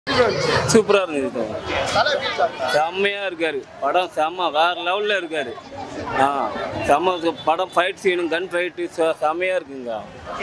சூப்பரா இருந்தது தலை எப்படி இருக்காரு செம்மையா இருக்காரு படம் செம்ம வேற லெவல்ல இருக்காரு ஆ செம்ம படம் ஃபைட் சீனும் கன் ஃபைட்டு செம்மையா இருக்குங்க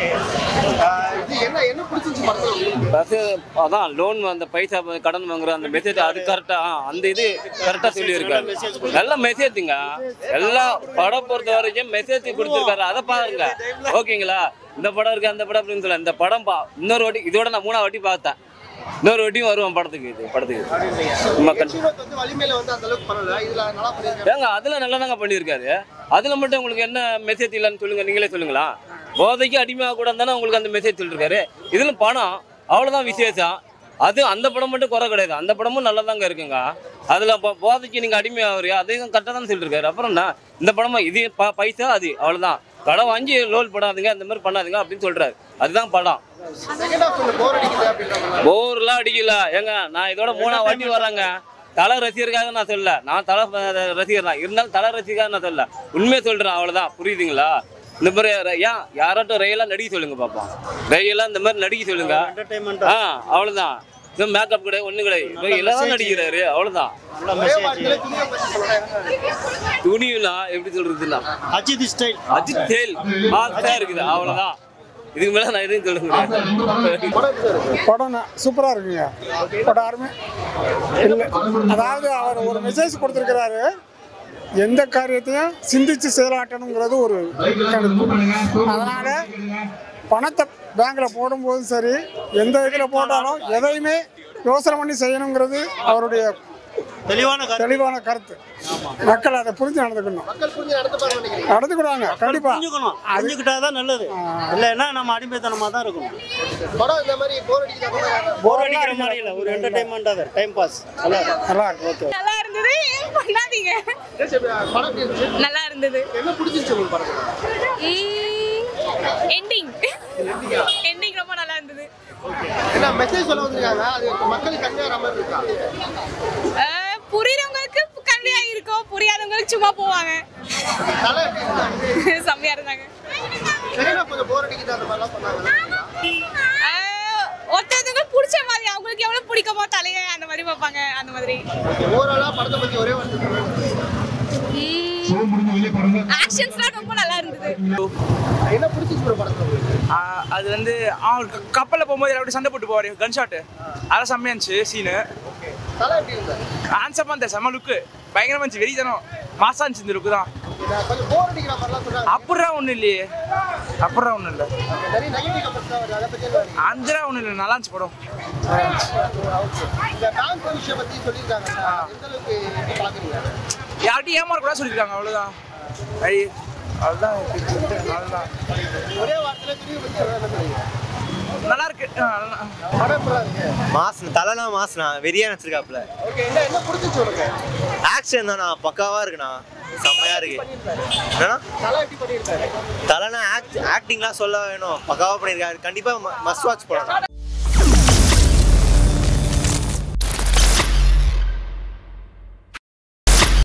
ஆஹ் இது என்ன என்ன பிடிச்சிருச்சு படத்துல உங்களுக்கு? பஸ் அதான் லோன் அந்த பைசா கடன் வாங்குற அந்த மெசேஜ் அது கரெக்டா அந்த இது கரெக்டா சொல்லியிருக்காரு நல்ல மெசேஜுங்க எல்லா படம் பொறுத்த வரைக்கும் மெசேஜ் கொடுத்துருக்காரு அதை பாருங்க ஓகேங்களா இந்த படம் இருக்கு அந்த படம் அப்படின்னு சொல்ல இந்த படம் பா இன்னொரு வாட்டி இதோட நான் மூணாவது வாட்டி பார்த்தேன் இன்னொரு வாட்டியும் வருவேன் படத்துக்கு இது படத்துக்கு மக்கள் யஷ்வந்த் வந்து வலிமையில வந்து அந்த அளவுக்கு பண்ணல இதுல நல்லா பண்ணிருக்காரு ஏங்க அதுல நல்லா தாங்க பண்ணியிருக்காரு அதுல மட்டும் உங்களுக்கு என்ன மெசேஜ் இல்லைன்னு சொல்லுங்க நீங்களே சொல்லுங்களா போதைக்கு அடிமையாக கூட தானே உங்களுக்கு அந்த மெசேஜ் சொல்லிருக்காரு இதுல பணம் அவ்வளவுதான் விசேஷம் அது அந்த படம் மட்டும் குறை கிடையாது அந்த படமும் நல்லா தாங்க இருக்குங்க அதுல போ- போதைக்கு நீங்க அடிமையாகிறீங்க அதையும் கரெக்டாக தான் சொல்லிருக்காரு அப்புறம் என்ன இந்த படமா இது ப- பைசா அது அவ்வளவுதான் கடன் வாங்கி லோல் படாதுங்க அந்த மாதிரி பண்ணாதுங்க அப்படின்னு சொல்றாரு அதுதான் படம் செகண்ட் ஹாஃப் கொஞ்சம் போர் அடிக்குது அப்படின்ற மாதிரி போர்லாம் அடிக்கல ஏங்க நான் இதோட மூணா வாட்டி வர்றேங்க தலை ரசிகருக்காக நான் சொல்லல நான் தலை அஹ், ரசிகர் தான் இருந்தாலும் தலை ரசிகர்காக நான் சொல்லல உண்மையை சொல்றேன் அவ்வளவுதான் புரியுதுங்களா இந்த மாதிரி ர- ஏன் யாராட்டும் ரயிலாம் நடிக்க சொல்லுங்க பாப்போம் ரயிலாம் இந்த மாதிரி நடிக்க சொல்லுங்க ஆ அவ்வளவுதான் இந்த மேக்கப் கிடையாது ஒண்ணு கிடையாது இப்போ எல்லாம் நடிக்கிறாரு அவ்வளவுதான் ஒரே வார்த்தையில துணியை பத்தி சொல்றேன் துணியுனா எப்படி சொல்றதுன்னா அஜித் ஸ்டைல் அஜித் தேல் மாசா இருக்குது அவ்வளவுதான் இதுக்கு மேல நான் எதுவும் சொல்ல முடியாது படம் எப்படி இருக்கு படம் சூப்பராக இருக்குங்க படம் அருமை இல்லை அதாவது அவர் ஒரு மெசேஜ் கொடுத்துருக்கிறாரு எந்த காரியத்தையும் சிந்திச்சு செயலாட்டணுங்கிறது ஒரு கருத்து அதனால் பணத்தை பேங்க்கில் போடும்போதும் சரி எந்த இதில் போட்டாலும் எதையுமே யோசனை பண்ணி செய்யணுங்கிறது அவருடைய தெளிவான கருத்து தெளிவான கருத்து மக்கள் அதை புரிஞ்சு நடந்துக்கணும் மக்கள் புரிஞ்சு நடத்த பாருங்க நினைக்கிறீங்க நடந்துக்கிடுவாங்க கண்டிப்பாக புரிஞ்சுக்கணும் புரிஞ்சுக்கிட்டாதான் நல்லது இல்லைன்னா நம்ம அடிமைத்தனமா தான் இருக்கணும் படம் இந்த மாதிரி போர் அடிக்குதா கூட போர் அடிக்கிற மாதிரி இல்லை ஒரு என்டர்டைன்மெண்ட் டைம் பாஸ் நல்லா இருக்கும். நல்லா இருக்கு ஓகே நல்லா இருந்தது ஏன் பண்ணாதீங்க படம் எப்படி இருந்துச்சு நல்லா இருந்தது என்ன பிடிச்சிருச்சு உங்களுக்கு படத்துல எண்டிங் எண்டிங் ரொம்ப நல்லா இருந்தது என்ன மெசேஜ் சொல்ல வந்திருக்காங்க அது மக்களுக்கு கண்ணியாகிற மாதிரி இருக்கா அஹ், புரியுறவங்களுக்கு கல்வியா இருக்கும் புரியாதவங்களுக்கு சும்மா போவாங்க தலை எப்படி இருந்தாங்க செம்மையா இருந்தாங்க செகண்ட் ஹாஃப் கொஞ்சம் போர் அடிக்குது அந்த மாதிரிலாம் சொன்னாங்க அஹ், ஒருத்தவங்களுக்கு பிடிச்ச மாதிரி அவங்களுக்கு எவ்வளவு பிடிக்குமோ தலையை அந்த மாதிரி பார்ப்பாங்க அந்த மாதிரி ஓவராலா படத்தை பத்தி ஒரே வார்த்தை சொல்லுங்க ஆக்ஷன்ஸ்லாம் ரொம்ப நல்லா இருந்தது என்ன பிடிச்சிச்சு bro படத்துல உங்களுக்கு ஆஹ் அது வந்து அவன் க- கப்பல்ல போகும்போது எல்லாரும் சண்டை போட்டு போவாரு கன் ஷாட்டு அதெல்லாம் செம்மையா இருந்துச்சு சீனு தலை எப்படி இருந்தாரு ஆன்சமா இருந்த செம்ம லுக்கு பயங்கரமா இருந்துச்சு வெறித்தனம் மாசா இருந்துச்சு இந்த லுக்கு தான் நான் கொஞ்சம் போர் அடிக்கிற மாதிரிலாம் சொல்றாங்க அப்படிலாம் ஒன்றும் இல்லையே அப்படிலாம் ஒன்றும் இல்லை நிறைய நெகட்டிவ் கமெண்ட்ஸ் தான் வருது அதை பத்தி என்ன நினைக்கிறீங்க? அஞ்சரா ஒன்றும் இல்லை நல்லா இருந்துச்சு படம் இந்த பேங்க் விஷயம் பத்தி சொல்லியிருக்காங்க எந்த அளவுக்கு எப்படி பாக்குறீங்க யார்கிட்டையும் ஏமாறக்கூடாது சொல்லியிருக்காங்க அவ்வளோதான் ஐ அவ்வளோதான் அவ்வளோதான் ஒரே வார்த்தையில துணியை பத்தி சொல்ல என்ன சொல்றீங்க நல்லா இருக்கு ஆஹ் நல்லா- படம் எப்படி இருக்கு மாசு தலைனா மாசுண்ணா வெறியா நினச்சிருக்காப்புல ஓகே என்ன என்ன பிடிச்சிச்சு உனக்கு ஆக்ஷன் தானா பக்காவா இருக்குண்ணா செம்மையா இருக்கு என்னண்ணா தலை எப்படி பண்ணியிருக்காரு தலைனா ஆக்ட் ஆக்டிங்லாம் சொல்ல வேணும் பக்காவா பண்ணியிருக்காரு கண்டிப்பா மஸ்ட் வாட்ச் படம்